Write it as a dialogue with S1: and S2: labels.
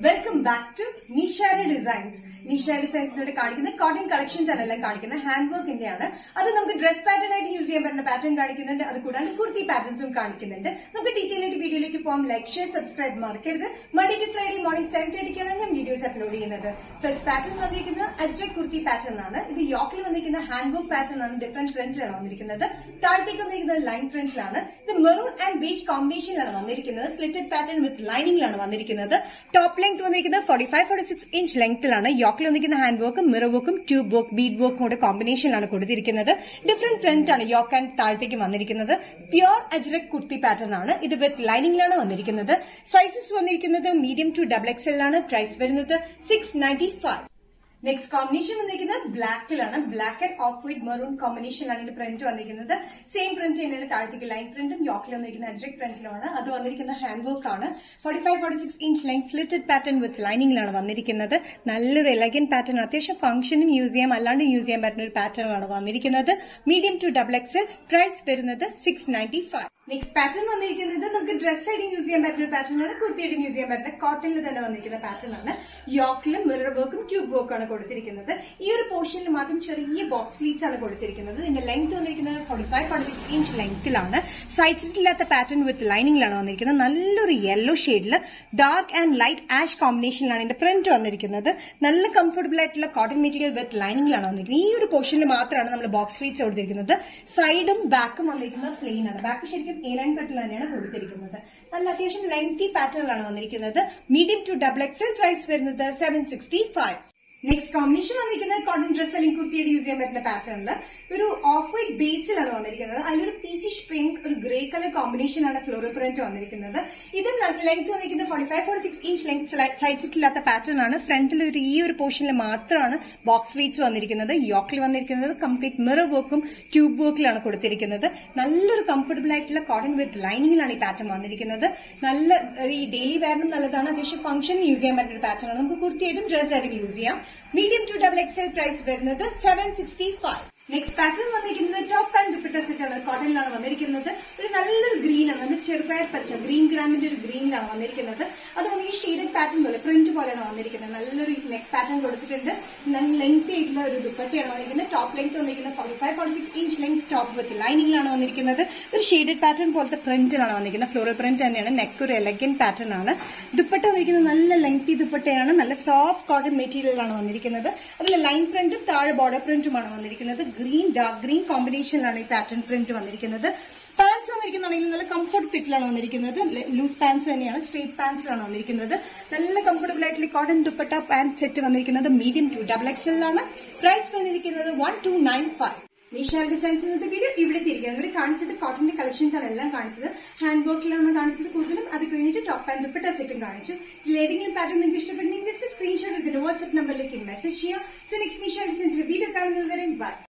S1: welcome back to Nishara Designs Nishara Designs ഇവിടെ കാണിക്കുന്ന cotton collections ആണ് എല്ലാം കാണിക്കുന്നത് ഹാൻഡ് വർക്കിന്റെ ആണ് അത് നമുക്ക് ഡ്രസ് പാറ്റേൺ ആയിട്ട് യൂസ് ചെയ്യാൻ പറ്റുന്ന പാറ്റേൺ കാണിക്കുന്നുണ്ട് അത് കൂടാണ്ട് കുർത്തി പാറ്റേൺസും കാണിക്കുന്നുണ്ട് നമുക്ക് ഡീറ്റെയിൽ ആയിട്ട് വീഡിയോയിലേക്ക് പോകാം ലൈക്ക് ഷെയർ സബ്സ്ക്രൈബ് മറക്കരുത് Monday to Friday morning seven തേർട്ടിക്കാണ് ഞാൻ വീഡിയോസ് അപ്ലോഡ് ചെയ്യുന്നത് ഫസ്റ്റ് പാറ്റേൺ വന്നിരിക്കുന്നത് അജ്രക് കുർത്തി പാറ്റേൺ ആണ് ഇത് യോക്കിൽ വന്നിരിക്കുന്ന ഹാൻഡ് വർക്ക് പാറ്റേൺ ആണ് ഡിഫറെന്റ് പ്രിന്റിലാണ് വന്നിരിക്കുന്നത് താഴത്തേക്ക് വന്നിരിക്കുന്നത് ലൈൻ പ്രിന്റിലാണ് ഇത് മെറൂൺ ആൻഡ് ബീച്ച് കോമ്പിനേഷനിലാണ് വന്നിരിക്കുന്നത് സ്ലിറ്റഡ് പാറ്റേൺ വിത്ത് ലൈനിങ്ങിലാണ് വന്നിരിക്കുന്നത് ടോപ്പ് ലെങ്ത് വന്നിരിക്കുന്നത് forty five forty six inch ലെങ്ത്തിലാണ് യോക്കിൽ വന്നിരിക്കുന്ന ഹാൻഡ് വർക്കും മിറർ വർക്കും ട്യൂബ് വർക്ക് ബീഡ് വർക്കും കൂടെ കോമ്പിനേഷനിലാണ് കൊടുത്തിരിക്കുന്നത് ഡിഫറെന്റ് പ്രിന്റ് ആണ് യോക്ക് ആൻഡ് താഴത്തേക്ക് വന്നിരിക്കുന്നത് പ്യോർ അജ്രക് കുർത്തി പാറ്റേൺ ആണ് ഇത് വിത്ത് ലൈനിങ്ങിലാണ് വന്നിരിക്കുന്നത് സൈസസ് വന്നിരിക്കുന്നത് മീഡിയം ടു ഡബിൾ എക്സ് ആണ് പ്രൈസ് വരുന്നത് six ninety five next combination വന്നിരിക്കുന്നത് ബ്ലാക്കിലാണ് black and off white maroon കോമ്പിനേഷനിലാണ് ഇതിന്റെ പ്രിന്റ് വന്നിരിക്കുന്നത് സെയിം പ്രിന്റ് തന്നെയാണ് താഴത്തേക്ക് ലൈൻ പ്രിന്റും യോക്കിൽ വന്നിരിക്കുന്ന അജ്രക് പ്രിന്റിലുമാണ് അത് വന്നിരിക്കുന്ന ഹാൻഡ് വർക്ക് ആണ് forty five forty six inch length slitted pattern with ലൈനിങ്ങിലാണ് വന്നിരിക്കുന്നത് നല്ലൊരു എലഗൻ പാറ്റേൺ അത്യാവശ്യം ഫംഗ്ഷനും യൂസ് ചെയ്യാം അല്ലാണ്ട് യൂസ് ചെയ്യാൻ പറ്റുന്ന ഒരു പാറ്റേൺ ആണ് വന്നിരിക്കുന്നത് medium to double X price വരുന്നത് six ninety five next pattern വന്നിരിക്കുന്നത് നമുക്ക് ഡ്രസ് ആയിട്ട് യൂസ് ചെയ്യാൻ പറ്റുന്ന ഒരു പാറ്റേൺ ആണ് കുർത്തിയായിട്ട് യൂസ് ചെയ്യാൻ പറ്റുന്ന കോട്ടണിൽ തന്നെ വന്നിരിക്കുന്ന പാറ്റേൺ ആണ് യോക്കിലും മിറർ വർക്കും ട്യൂബ് വർക്കും ആണ് കൊടുത്തിരിക്കുന്നത് ഈ ഒരു പോർഷനിൽ മാത്രം ചെറിയ ബോക്സ് ഫ്ലീറ്റ്സ് ആണ് കൊടുത്തിരിക്കുന്നത് ഇതിന്റെ ലെങ്ത് വന്നിരിക്കുന്നത് forty five forty six inch ലെങ്ത്തിലാണ് സൈഡ്സിലില്ലാത്ത പാറ്റേൺ വിത്ത് ലൈനിങ്ങിലാണ് വന്നിരിക്കുന്നത് നല്ലൊരു യെല്ലോ ഷെയ്ഡിൽ ഡാർക്ക് ആൻഡ് ലൈറ്റ് ആഷ് കോമ്പിനേഷനിലാണ് ഇതിന്റെ പ്രിന്റ് വന്നിരിക്കുന്നത് നല്ല കംഫർട്ടബിൾ ആയിട്ടുള്ള കോട്ടൺ മെറ്റീരിയൽ വിത്ത് ലൈനിങ്ങിലാണ് വന്നിരിക്കുന്നത് ഈ ഒരു പോർഷനിൽ മാത്രമാണ് നമ്മൾ ബോക്സ് ഫ്ലീറ്റ്സ് കൊടുത്തിരിക്കുന്നത് സൈഡും ബാക്കും വന്നിരിക്കുന്നത് പ്ലെയിൻ ആണ് ബാക്ക് ശരിക്കും എ ലൈൻ കട്ടിൽ തന്നെയാണ് കൊടുത്തിരിക്കുന്നത് നല്ല അത്യാവശ്യം ലെങ്തി പാറ്റേണിലാണ് വന്നിരിക്കുന്നത് medium to double XL price വരുന്നത് seven sixty five next combination വന്നിരിക്കുന്നത് കോട്ടൺ ഡ്രസ് അല്ലെങ്കിൽ കുർത്തിയുടെ യൂസ് ചെയ്യാൻ പറ്റുന്ന പാറ്റേണിൽ ഒരു ഓഫ് വൈറ്റ് ബേസിലാണ് വന്നിരിക്കുന്നത് അതിലൊരു പീച്ചിഷ് പിങ്ക് ഒരു ഗ്രേ കളർ കോമ്പിനേഷൻ ആണ് ഫ്ലോറൽ പ്രിന്റ് വന്നിരിക്കുന്നത് ഇതും ലെങ്ത് വന്നിരിക്കുന്നത് forty five forty six inch length സൈസിട്ടില്ലാത്ത പാറ്റേൺ ആണ് ഫ്രണ്ടിൽ ഒരു ഈ ഒരു പോർഷനിൽ മാത്രമാണ് ബോക്സ് ഫ്ലീറ്റ്സ് വന്നിരിക്കുന്നത് യോക്കിൽ വന്നിരിക്കുന്നത് കംപ്ലീറ്റ് മിറർ വർക്കും ട്യൂബ് വർക്കിലാണ് കൊടുത്തിരിക്കുന്നത് നല്ലൊരു കംഫർട്ടബിൾ ആയിട്ടുള്ള കോട്ടൺ വിത്ത് ലൈനിങ്ങിലാണ് ഈ പാറ്റേൺ വന്നിരിക്കുന്നത് നല്ല ഈ ഡെയിലി വെയറിനും നല്ലതാണ് അത്യാവശ്യം ഫംഗ്ഷൻ യൂസ് ചെയ്യാൻ പറ്റുന്ന പാറ്റേൺ ആണ് നമുക്ക് കുർത്തിയായിട്ടും ഡ്രസ് ആയിട്ടും യൂസ് ചെയ്യാം medium to double XL price വരുന്നത് seven sixty five next pattern വന്നിരിക്കുന്നത് ടോപ്പ് ആൻഡ് ദുപ്പട്ട സെറ്റ് ആണ് കോട്ടണിലാണ് വന്നിരിക്കുന്നത് ഒരു നല്ലൊരു ഗ്രീൻ ആണ് നല്ല ചെറുപയർ പച്ച ഗ്രീൻ ഗ്രാമിന്റെ ഒരു ഗ്രീനിലാണ് വന്നിരിക്കുന്നത് അത് നമുക്ക് ഷെയ്ഡഡ് പാറ്റേൺ പോലെ പ്രിന്റ് പോലെയാണ് വന്നിരിക്കുന്നത് നല്ലൊരു നെക്ക് പാറ്റേൺ കൊടുത്തിട്ടുണ്ട് നല്ല ലെങ്ത് ആയിട്ടുള്ള ഒരു ദുപ്പട്ടയാണ് വന്നിരിക്കുന്നത് ടോപ്പ് ലെങ്ത് വന്നിരിക്കുന്നത് forty five forty six inch length top with ലൈനിങ്ങിലാണ് വന്നിരിക്കുന്നത് ഒരു ഷെയ്ഡഡ് പാറ്റേൺ പോലത്തെ പ്രിന്റിലാണ് വന്നിരിക്കുന്നത് ഫ്ലോറൽ പ്രിന്റ് തന്നെയാണ് നെക്ക് ഒരു എലഗൻ പാറ്റേൺ ആണ് ദുപ്പട്ട വന്നിരിക്കുന്നത് നല്ല ലെങ്തി ദുപ്പട്ടയാണ് നല്ല സോഫ്റ്റ് കോട്ടൺ മെറ്റീരിയലാണ് വന്നിരിക്കുന്നത് അതിൽ ലൈൻ പ്രിന്റും താഴെ ബോർഡർ പ്രിന്റുമാണ് വന്നിരിക്കുന്നത് ഗ്രീൻ ഡാർക്ക് ഗ്രീൻ കോമ്പിനേഷനിലാണ് ഈ പാറ്റേൺ പ്രിന്റ് വന്നിരിക്കുന്നത് പാൻസ് വന്നിരിക്കുന്നതാണെങ്കിൽ നല്ല കംഫർട്ട് ഫിറ്റിലാണ് വന്നിരിക്കുന്നത് ലൂസ് പാൻസ് തന്നെയാണ് സ്ട്രേറ്റ് പാൻസിലാണ് വന്നിരിക്കുന്നത് നല്ല കംഫർട്ടബിൾ ആയിട്ടുള്ള കോട്ടൺ ദുപ്പട്ട പാൻറ് സെറ്റ് വന്നിരിക്കുന്നത് മീഡിയം ടു ഡബിൾ എക്സലിലാണ് പ്രൈസ് വന്നിരിക്കുന്നത് one two nine five Nishal designs ഇന്നത്തെ വീഡിയോ ഇവിടെ തിരിക്കുന്നത് ഇവിടെ കാണിച്ചത് കോട്ടന്റെ കളക്ഷൻസ് ആണ് എല്ലാം കാണിച്ചത് ഹാൻഡ് വർക്കിലാണ് കാണിച്ചത് കൂടുതലും അത് കഴിഞ്ഞിട്ട് ടോപ്പ് ആൻഡ് ദുപ്പട്ട സെറ്റും കാണിച്ചു ഇതിലേതെങ്കിലും പാറ്റേൺ നിങ്ങൾക്ക് ഇഷ്ടപ്പെട്ടെങ്കിൽ ജസ്റ്റ് സ്ക്രീൻഷോട്ട് എടുത്തിട്ട് വാട്സ്ആപ്പ് നമ്പറിലേക്ക് മെസ്സേജ് ചെയ്യാം സോ നെക്സ്റ്റ് നിഷാൽ ഡിസൈൻസിന്റെ വീഡിയോ കാണുന്നത് വരെ ബൈ